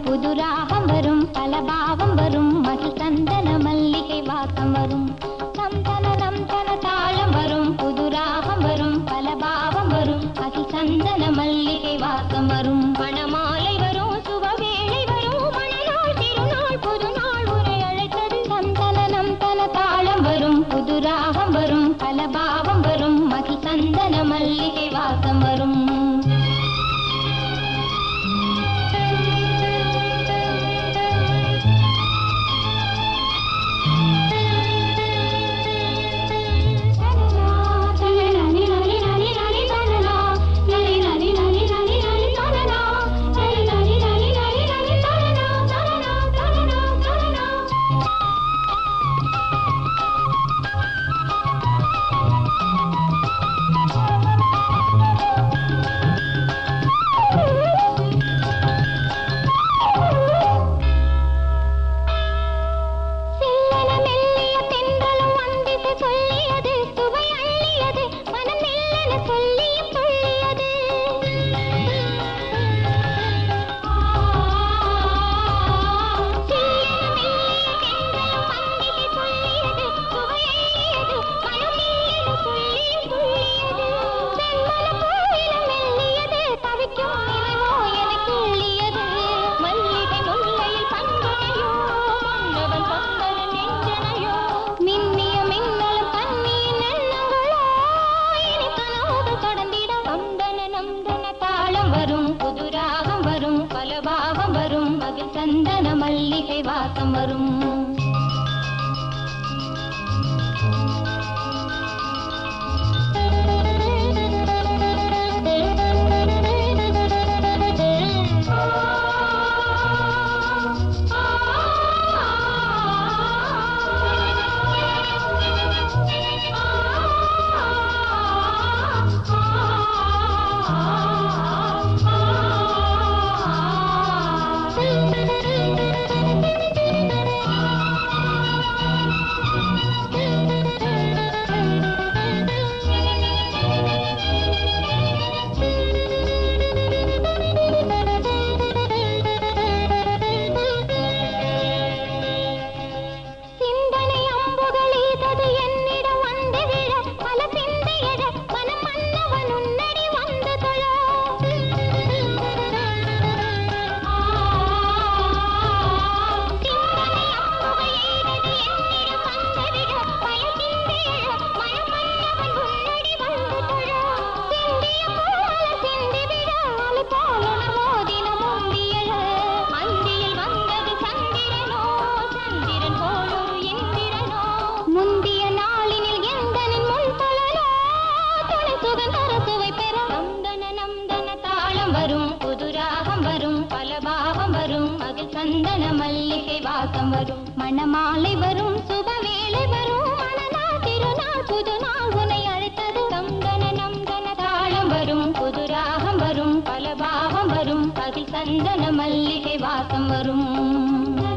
புது ராகம் வரும் பல பாவம் வரும் மகிழ் சந்தன மல்லிகை வாசம் வரும் நம் தன நம் தன தாளம் வரும் புது ராகம் வரும் பல பாவம் வரும் மகிழ் சந்தன மல்லிகை வாசம் வரும் மணமாலை வரும் சுபவேளை வரும் மணநாள் திருநாள் புது நாள் உரை அழைத்தது நம் தன நம் தன தாளம் வரும் புது ராகம் வரும் பல பாவம் வரும் மகிழ் சந்தன மல்லிகை வாசம் வரும் சில்லன மெல்லிய தென்றலும் வந்திசை சொல்லியது சுவை அள்ளியது மனம் மெல்லன சொல்லியும் துள்ளியது சில்லன மெல்லிய தென்றலும் வந்திசை சொல்லியது சுவை அள்ளியது மனம் மெல்லன சொல்லியும் துள்ளியது செம்மல கோயிலும் மெல்லியது தவிக்கும் நிலவோ எனக்கு எள்ளியது மல்லிகை முல்லையில் பங்கனையோ மன்னவன் சொந்தன நெஞ்சனையோ மின்னிய மின்னலும் கண்ணியின் எண்ணங்களோ இனி கனவுகள் தொடர்ந்திட நந்தன நந்தன தாளம் வரும் புது ராகம் வரும் பல பாவம் வரும் மகிழ் சந்தன மல்லிகை வாசம் வரும் சிந்தனை அம்புகள் ஈதது என்னிடம் வந்து விழ பல சிந்தையட மனம் மன்னவன் உன்னடி வந்து தொழ சிந்தனை அம்புகள் ஈதது என்னிடம் வந்து விழ பல சிந்தையட மனம் மன்னவன் உன்னடி வந்து தொழ சிந்திய போல சிந்தி விட அலை போல மோதின முந்தியழ அந்தியில் வந்தது சந்திரனோ சந்திரன் போலொரு இந்திரனோ முந்திய நாளினில் எந்தனின் முன் தொழலோ துணை சுகந்தர சுவை பெற நந்தன நந்தன தாளம் வரும் புது ராகம் வரும் பல பாவம் வரும் மகிழ் சந்தன மல்லிகை வாசம் வரும் மணமாலை வரும் சுபவேளை வரும் மணநாள் திருநாள் புது நாள் உனை அழைத்தது நந்தன நந்தன தாளம் வரும் புது ராகம் வரும் பல பாவம் வரும் மகிழ் சந்தன மல்லிகை வாசம் வரும்